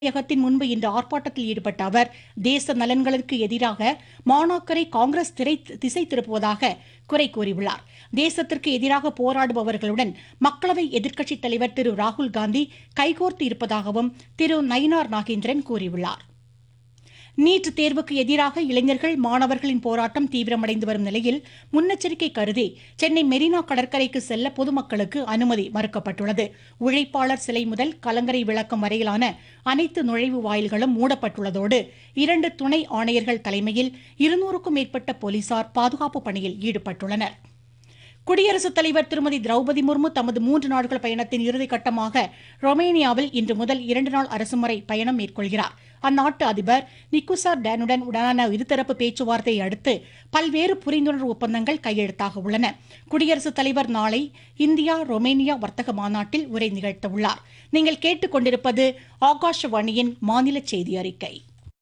தலைமையகத்தின் முன்பு இன்று ஆர்ப்பாட்டத்தில் ஈடுபட்ட அவர் தேச நலன்களுக்கு எதிராக மாணாக்கரை காங்கிரஸ் திரை திசை திருப்புவதாக குறை கூறியுள்ளார் தேசத்திற்கு எதிராக போராடுபவர்களுடன் மக்களவை எதிர்க்கட்சித் தலைவர் திரு ராகுல் காந்தி கைகோர்த்து இருப்பதாகவும் திரு நயினார் நாகேந்திரன் கூறியுள்ளார் நீட் தேர்வுக்கு எதிராக இளைஞர்கள் மாணவர்களின் போராட்டம் தீவிரமடைந்து வரும் நிலையில் முன்னெச்சரிக்கை கருதி சென்னை மெரினா கடற்கரைக்கு செல்ல பொதுமக்களுக்கு அனுமதி மறுக்கப்பட்டுள்ளது உழைப்பாளர் சிலை முதல் கலங்கரை விளக்கம் வரையிலான அனைத்து நுழைவு வாயில்களும் மூடப்பட்டுள்ளதோடு இரண்டு துணை ஆணையர்கள் தலைமையில் இருநூறுக்கும் மேற்பட்ட போலீசார் பாதுகாப்பு பணியில் ஈடுபட்டுள்ளனர் குடியரசுத் தலைவர் திருமதி திரௌபதி முர்மு தமது மூன்று நாட்கள் பயணத்தின் இறுதிக்கட்டமாக ரொமேனியாவில் இன்று முதல் இரண்டு நாள் அரசுமுறை பயணம் மேற்கொள்கிறார் அந்நாட்டு அதிபர் நிக்குசார் டேனுடன் உடனான இருதரப்பு பேச்சுவார்த்தையை அடுத்து பல்வேறு புரிந்துணர்வு ஒப்பந்தங்கள் கையெழுத்தாக உள்ளன குடியரசுத் தலைவர் நாளை இந்தியா ரொமேனியா வர்த்தக மாநாட்டில் உரை நிகழ்த்த உள்ளார் நீங்கள் கேட்டுக்கொண்டிருப்பது ஆகாஷவாணியின் மாநில செய்தி அறிக்கை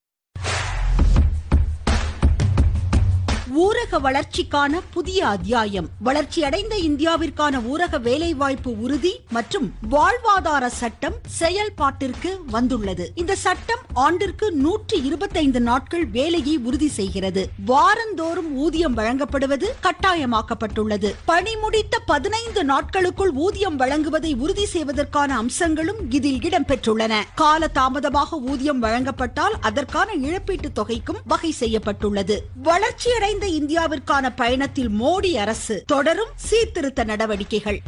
ஊரக வளர்ச்சிக்கான புதிய அத்தியாயம் வளர்ச்சியடைந்த இந்தியாவிற்கான ஊரக வேலைவாய்ப்பு உறுதி மற்றும் வாழ்வாதார சட்டம் செயல்பாட்டிற்கு வந்துள்ளது இந்த சட்டம் ஆண்டிற்கு நூற்றி இருபத்தைந்து நாட்கள் வேலையை உறுதி செய்கிறது வாரந்தோறும் ஊதியம் வழங்கப்படுவது கட்டாயமாக்கப்பட்டுள்ளது பணி முடித்த பதினைந்து நாட்களுக்குள் ஊதியம் வழங்குவதை உறுதி செய்வதற்கான அம்சங்களும் இதில் இடம்பெற்றுள்ளன கால தாமதமாக ஊதியம் வழங்கப்பட்டால் அதற்கான இழப்பீட்டுத் தொகைக்கும் வகை செய்யப்பட்டுள்ளது வளர்ச்சியடைந்த இந்தியாவிற்கான பயணத்தில் மோடி அரசு தொடரும் சீர்திருத்த நடவடிக்கைகள்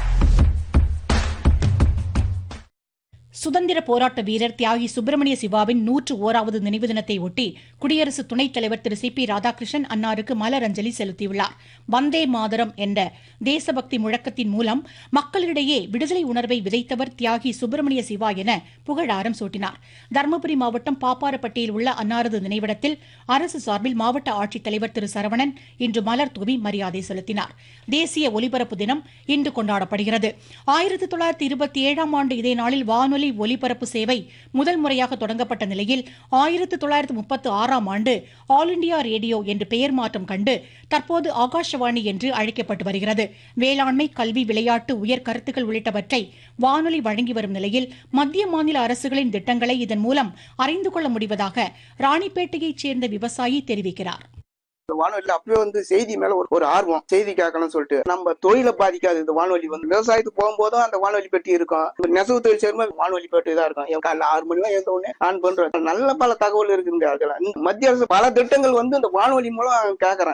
சுதந்திர போராட்ட வீரர் தியாகி சுப்பிரமணிய சிவாவின் நூற்று ஓராவது நினைவு தினத்தை ஒட்டி குடியரசு துணைத் தலைவர் திரு சி பி ராதாகிருஷ்ணன் அன்னாருக்கு மலரஞ்சலி செலுத்தியுள்ளார் வந்தே மாதரம் என்ற தேசபக்தி முழக்கத்தின் மூலம் மக்களிடையே விடுதலை உணர்வை விதைத்தவர் தியாகி சுப்பிரமணிய சிவா என புகழாரம் சூட்டினார் தருமபுரி மாவட்டம் பாப்பாரப்பட்டியில் உள்ள அன்னாரது நினைவிடத்தில் அரசு சார்பில் மாவட்ட ஆட்சித்தலைவர் திரு சரவணன் இன்று மலர் தூவி மரியாதை செலுத்தினார் தேசிய ஒலிபரப்பு தினம் இன்று கொண்டாடப்படுகிறது ஆயிரத்தி தொள்ளாயிரத்தி இருபத்தி ஏழாம் ஆண்டு இதே நாளில் வானொலி ஒலிபரப்பு சேவை முதல் முறையாக தொடங்கப்பட்ட நிலையில் ஆயிரத்து தொள்ளாயிரத்து முப்பத்து ஆறாம் ஆண்டு ஆல் இண்டியா ரேடியோ என்று பெயர் மாற்றம் கண்டு தற்போது ஆகாஷவாணி என்று அழைக்கப்பட்டு வருகிறது வேளாண்மை கல்வி விளையாட்டு உயர் கருத்துக்கள் உள்ளிட்டவற்றை வானொலி வழங்கி வரும் நிலையில் மத்திய மாநில அரசுகளின் திட்டங்களை இதன் மூலம் அறிந்து கொள்ள முடிவதாக ராணிப்பேட்டையைச் சேர்ந்த விவசாயி தெரிவிக்கிறார் இந்த வானொலியில அப்பவே வந்து செய்தி மேல ஒரு ஒரு ஆர்வம் செய்தி கேட்கணும்னு சொல்லிட்டு நம்ம தொழிலை பாதிக்காது இந்த வானொலி வந்து விவசாயத்துக்கு போகும்போதும் அந்த வானொலி பெட்டி இருக்கும் நெசவு தொழில் சேரும்போது வானொலி பெட்டி தான் இருக்கும் என் காலைல ஆறு மணி எழுந்த உடனே ஆன் பண்றேன் நல்ல பல தகவல் இருக்குங்க அதுல மத்திய அரசு பல திட்டங்கள் வந்து இந்த வானொலி மூலம் கேட்கறேன்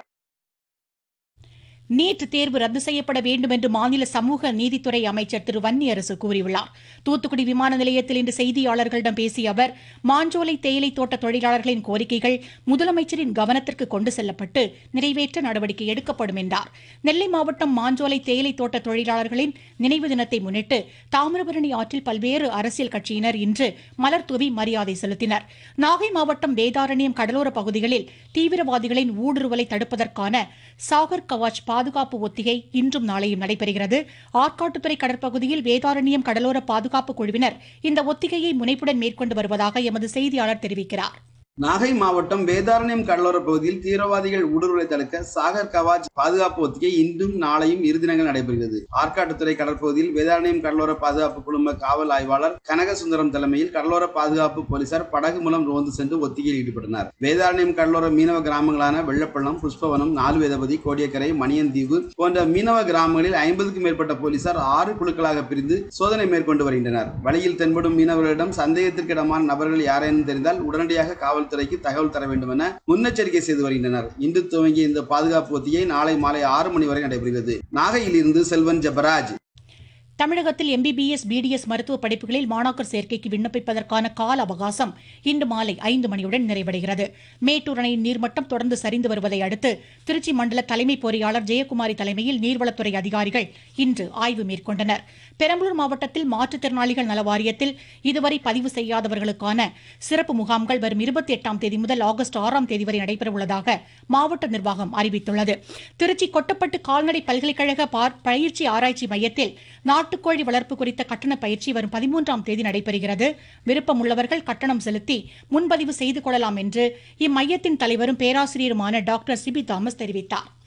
நீட் தேர்வு ரத்து செய்யப்பட வேண்டும் என்று மாநில சமூக நீதித்துறை அமைச்சர் திரு வன்னியரசு கூறியுள்ளார் தூத்துக்குடி விமான நிலையத்தில் இன்று செய்தியாளர்களிடம் பேசிய அவர் மாஞ்சோலை தேயிலை தோட்ட தொழிலாளர்களின் கோரிக்கைகள் முதலமைச்சரின் கவனத்திற்கு கொண்டு செல்லப்பட்டு நிறைவேற்ற நடவடிக்கை எடுக்கப்படும் என்றார் நெல்லை மாவட்டம் மாஞ்சோலை தேயிலை தோட்ட தொழிலாளர்களின் நினைவு தினத்தை முன்னிட்டு தாமிரபரணி ஆற்றில் பல்வேறு அரசியல் கட்சியினர் இன்று மலர் தூவி மரியாதை செலுத்தினர் நாகை மாவட்டம் வேதாரண்யம் கடலோர பகுதிகளில் தீவிரவாதிகளின் ஊடுருவலை தடுப்பதற்கான சாகர் கவாச் பாதுகாப்பு ஒத்திகை இன்றும் நாளையும் நடைபெறுகிறது ஆற்காட்டுத்துறை கடற்பகுதியில் வேதாரண்யம் கடலோர பாதுகாப்பு குழுவினர் இந்த ஒத்திகையை முனைப்புடன் மேற்கொண்டு வருவதாக எமது செய்தியாளர் தெரிவிக்கிறார் நாகை மாவட்டம் வேதாரண்யம் கடலோர பகுதியில் தீவிரவாதிகள் ஊடுருவலை தடுக்க சாகர் கவாச் பாதுகாப்பு ஒத்திகை இன்றும் நாளையும் இரு தினங்கள் நடைபெறுகிறது ஆற்காட்டுத்துறை கடற்பகுதியில் வேதாரண்யம் கடலோர பாதுகாப்பு குழும காவல் ஆய்வாளர் கனகசுந்தரம் தலைமையில் கடலோர பாதுகாப்பு போலீசார் படகு மூலம் ரோந்து சென்று ஒத்திகையில் ஈடுபட்டனர் வேதாரண்யம் கடலோர மீனவ கிராமங்களான வெள்ளப்பள்ளம் புஷ்பவனம் நாலுவேதபதி கோடியக்கரை மணியந்தீவு போன்ற மீனவ கிராமங்களில் ஐம்பதுக்கும் மேற்பட்ட போலீசார் ஆறு குழுக்களாக பிரிந்து சோதனை மேற்கொண்டு வருகின்றனர் வழியில் தென்படும் மீனவர்களிடம் சந்தேகத்திற்கிடமான நபர்கள் யாரேனும் தெரிந்தால் உடனடியாக காவல் காவல்துறைக்கு தகவல் தர வேண்டும் என முன்னெச்சரிக்கை செய்து வருகின்றனர் இன்று துவங்கிய இந்த பாதுகாப்பு ஒத்திகை நாளை மாலை ஆறு மணி வரை நடைபெறுகிறது நாகையில் இருந்து செல்வன் ஜபராஜ் தமிழகத்தில் எம்பிபிஎஸ் பிடிஎஸ் மருத்துவ படிப்புகளில் மாணாக்கர் சேர்க்கைக்கு விண்ணப்பிப்பதற்கான கால அவகாசம் இன்று மாலை ஐந்து மணியுடன் நிறைவடைகிறது மேட்டூர் அணையின் நீர்மட்டம் தொடர்ந்து சரிந்து வருவதை அடுத்து திருச்சி மண்டல தலைமை பொறியாளர் ஜெயக்குமாரி தலைமையில் நீர்வளத்துறை அதிகாரிகள் இன்று ஆய்வு மேற்கொண்டனர் பெரம்பலூர் மாவட்டத்தில் மாற்றுத்திறனாளிகள் நல வாரியத்தில் இதுவரை பதிவு செய்யாதவர்களுக்கான சிறப்பு முகாம்கள் வரும் இருபத்தி எட்டாம் தேதி முதல் ஆகஸ்ட் ஆறாம் தேதி வரை நடைபெறவுள்ளதாக மாவட்ட நிர்வாகம் அறிவித்துள்ளது திருச்சி கொட்டப்பட்டு கால்நடை பல்கலைக்கழக பயிற்சி ஆராய்ச்சி மையத்தில் நாட்டுக்கோழி வளர்ப்பு குறித்த கட்டண பயிற்சி வரும் பதிமூன்றாம் தேதி நடைபெறுகிறது விருப்பம் உள்ளவர்கள் கட்டணம் செலுத்தி முன்பதிவு செய்து கொள்ளலாம் என்று இம்மையத்தின் தலைவரும் பேராசிரியருமான டாக்டர் சிபி தாமஸ் தெரிவித்தார்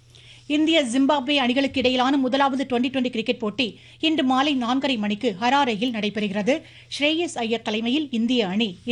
இந்திய ஜிம்பாப்வே அணிகளுக்கு இடையிலான முதலாவது டுவெண்டி டுவெண்டி கிரிக்கெட் போட்டி இன்று மாலை நான்கரை மணிக்கு ஹராரேயில் நடைபெறுகிறது ஸ்ரேயஸ் ஐயர் தலைமையில் இந்திய அணி